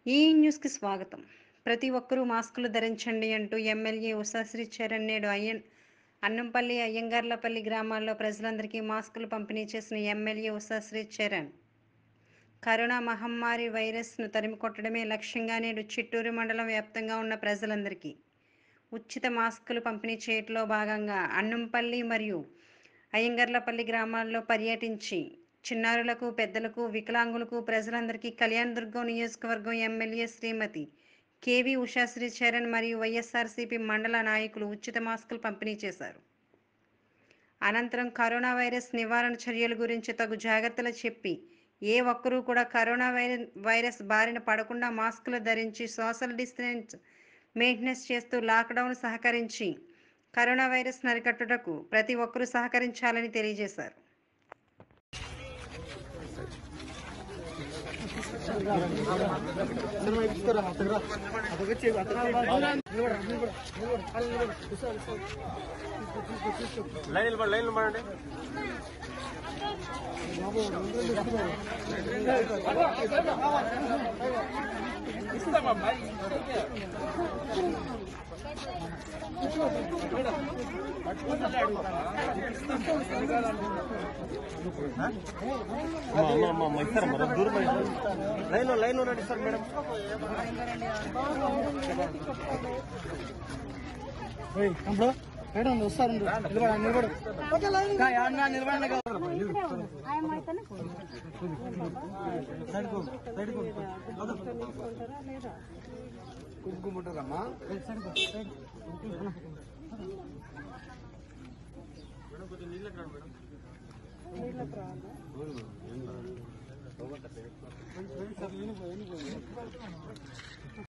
ఈ న్యూస్కి స్వాగతం ప్రతి ఒక్కరూ మాస్కులు ధరించండి అంటూ ఎమ్మెల్యే ఉషాశ్రీ చరణ్ నేడు అయ్యన్ అన్నంపల్లి అయ్యంగార్లపల్లి గ్రామాల్లో ప్రజలందరికీ మాస్కులు పంపిణీ చేసిన ఎమ్మెల్యే ఉషాశ్రీ చరణ్ కరోనా మహమ్మారి వైరస్ను తరిమి కొట్టడమే లక్ష్యంగా నేడు చిట్టూరు మండలం వ్యాప్తంగా ఉన్న ప్రజలందరికీ ఉచిత మాస్కులు పంపిణీ చేయటంలో భాగంగా అన్నంపల్లి మరియు అయ్యంగర్లపల్లి గ్రామాల్లో పర్యటించి చిన్నారులకు పెద్దలకు వికలాంగులకు ప్రజలందరికీ కళ్యాణదుర్గం నియోజకవర్గం ఎమ్మెల్యే శ్రీమతి కేవి ఉషాశ్రీ చరణ్ మరియు వైఎస్ఆర్సీపీ మండల నాయకులు ఉచిత మాస్కులు పంపిణీ చేశారు అనంతరం కరోనా వైరస్ నివారణ చర్యల గురించి తగు జాగ్రత్తలు చెప్పి ఏ ఒక్కరూ కూడా కరోనా వైర- వైరస్ బారిన పడకుండా మాస్కులు ధరించి సోషల్ డిస్టెన్స్ మెయింటెనెన్స్ చేస్తూ లాక్డౌన్ సహకరించి కరోనా వైరస్ నరికట్టుటకు ప్రతి ఒక్కరూ సహకరించాలని తెలియజేశారు లైన్ నిలబడి లైన్ నిలబడండి అమ్మా అమ్మా అమ్మా అమ్మా ఇస్తారా మరి దూరం లైన్ లో లైన్ లో రండి సార్ మేడం ఇప్పుడు మేడం వస్తారు నిలబడ నిలబడు నిలబడండి కుంకుముంటారమ్మా